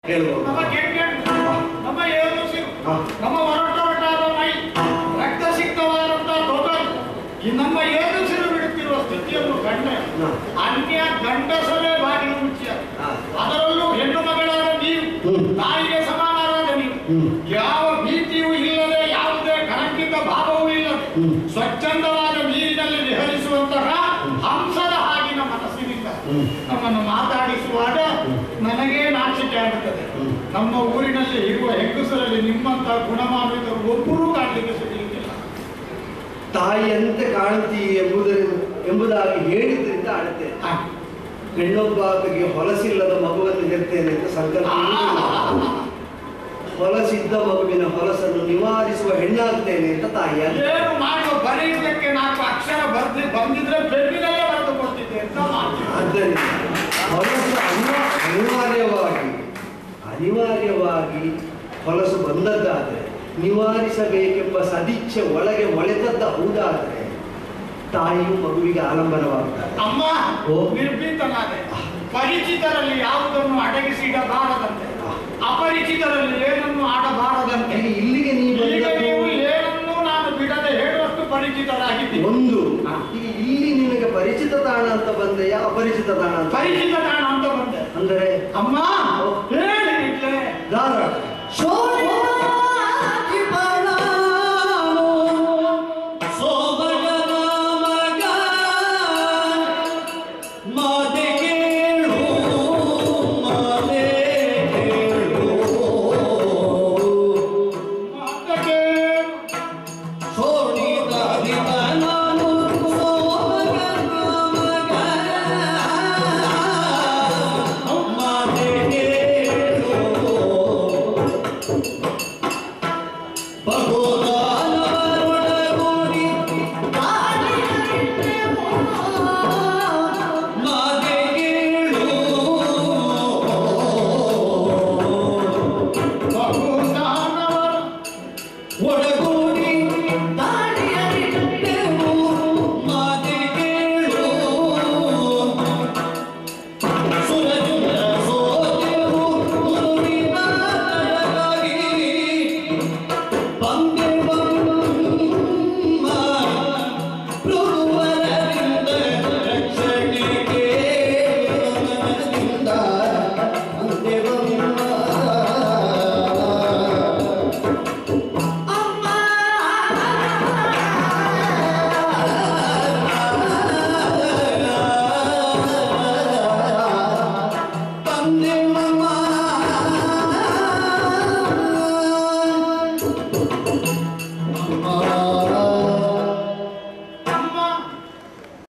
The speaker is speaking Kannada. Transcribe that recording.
ಹೇಳ್ಬೋದು ನಮ್ಮ ಕೆಂಕೆಣ್ ನಮ್ಮ ಏಳು ಸಿರು ಹಾ. ನಮ್ಮ ಹೊರಟೊರಟಾದ ಮೈ ರಕ್ತ ಸಿಕ್ತವಾದಂತ ತೊಗಲು ಈ ನಮ್ಮ ಏಳು ಸಿರು ಬಿಡುತ್ತಿರುವ ಸ್ಥಿತಿಯನ್ನು ಕಂಡೆ ಹಾ. ಅನ್ಯ ಗಂಡಸರೇ ಬಾಗಿಲು ಮುಚ್ಚಿಯ ಹಾ. ಅದರಲ್ಲೂ ಹೆಣ್ಣು ಮಗಳಾದ ನೀವು ಹ್ಮ್. ತಾಯಿಗೆ ಸಮಾನರಾದ ನೀವು ಹ್ಮ್. ಯಾವ ಭೀತಿಯೂ ಇಲ್ಲದೆ ಯಾವುದೇ ಕಳಂಕಿತ ಭಾವವೂ ಇಲ್ಲದೆ ಹ್ಮ್. ಸ್ವಚ್ಛಂದವಾದ ನೀರಿನಲ್ಲಿ ವಿಹರಿಸುವಂತಹ ಹಂಸದ ಹಾಗಿನ ಮನಸ್ಸಿನಿಂದ ಹ್ಮ್. ನಮ್ಮನ್ನು ಮಾತಾಡಿಸುವಾಗ ನನಗೇ ನಾಚಿಕೆ ಆಗುತ್ತದೆ ಹ್ಮ್. ನಮ್ಮ ಊರಿನಲ್ಲಿ ಇರುವ ಹೆಂಗಸರಲ್ಲಿ ನಿಮ್ಮಂತಹ ಗುಣಮಾನಿತರು ಒಬ್ಬರೂ ಕಾಣಲಿಕ್ಕೆ ಸಿಗಲಿಕ್ಕಿಲ್ಲ ತಾಯಿಯಂತೆ ಕಾಣುತ್ತೀ ಎಂಬುದರ ಎಂಬುದಾಗಿ ಹೇಳಿದ್ರಿಂದ ಆಡುತ್ತೆ ಆ, ಹೆಣ್ಣೊಬ್ಬ ಆಕೆಗೆ ಹೊಲಸಿಲ್ಲದ ಮಗುವನ್ನು ಹೆರ್ತೇನೆ ಅಂತ ಸಂಕಲ್ಪ ಮಾಡಿದ್ರು. ಹೊಲಸಿದ್ದ ಮಗುವಿನ ಹೊಲಸನ್ನು ನಿವಾರಿಸುವ ಹೆಣ್ಣಾಗ್ತೇನೆ ಅಂತ ತಾಯಿಯ ಏನು ಮಾಡುವ ಬರೆಯುವುದಕ್ಕೆ ನಾಲ್ಕು ಅಕ್ಷರ ಬರ್ದಿ ಬಂದಿದ್ರೆ ಬೆನ್ನಿನಲ್ಲೇ ಬರೆದು ಕೊಡ್ತಿದ್ದೆ ಅಂತ ಮಾತು ಆದ್ದರಿಂದ ಹೊಲಸು ಅನಿವಾ- ಅನಿವಾರ್ಯವಾಗಿ ಅನಿವಾರ್ಯವಾಗಿ ಹೊಲಸು ಬಂದದ್ದಾದರೆ ನಿವಾರಿಸಬೇಕೆಂಬ ಸದಿಚ್ಛೆ ಒಳಗೆ ಮೊಳೆತದ್ದ ಹೌದಾದರೆ ತಾಯಿಯು ಮಗುವಿಗೆ ಆಲಂಬನವಾಗ್ತಾರೆ ಅಮ್ಮ ಓ. ನಿರ್ಭೀತನಾದೆ ಪರಿಚಿತರಲ್ಲಿ ಯಾವುದನ್ನು ಅಡಗಿಸಿಡಬಾರದಂತೆ ಅಪರಿಚಿತರಲ್ಲಿ ಏನನ್ನು ಆಡಬಾರದಂತೆ ಈಗ ಇಲ್ಲಿಗೆ ನೀವು ಈಗ ನೀವು ಬಂದದ್ದು ಏನನ್ನು ನಾನು ಬಿಡದೆ ಹೇಳುವಷ್ಟು ಪರಿಚಿತರಾಗಿದ್ದೀನಿ ಒಂದು ಹಾ. ಈಗ ಇಲ್ಲಿ ನಿನಗೆ ಪರಿಚಿತ ತಾಣ ಅಂತ ಬಂದೆಯಾ ಅಪರಿಚಿತ ತಾಣ ಅಂತ ಪರಿಚಿತ ತಾಣ ಅಂತ ಬಂದೆ ಅಂದರೆ ಅಮ್ಮ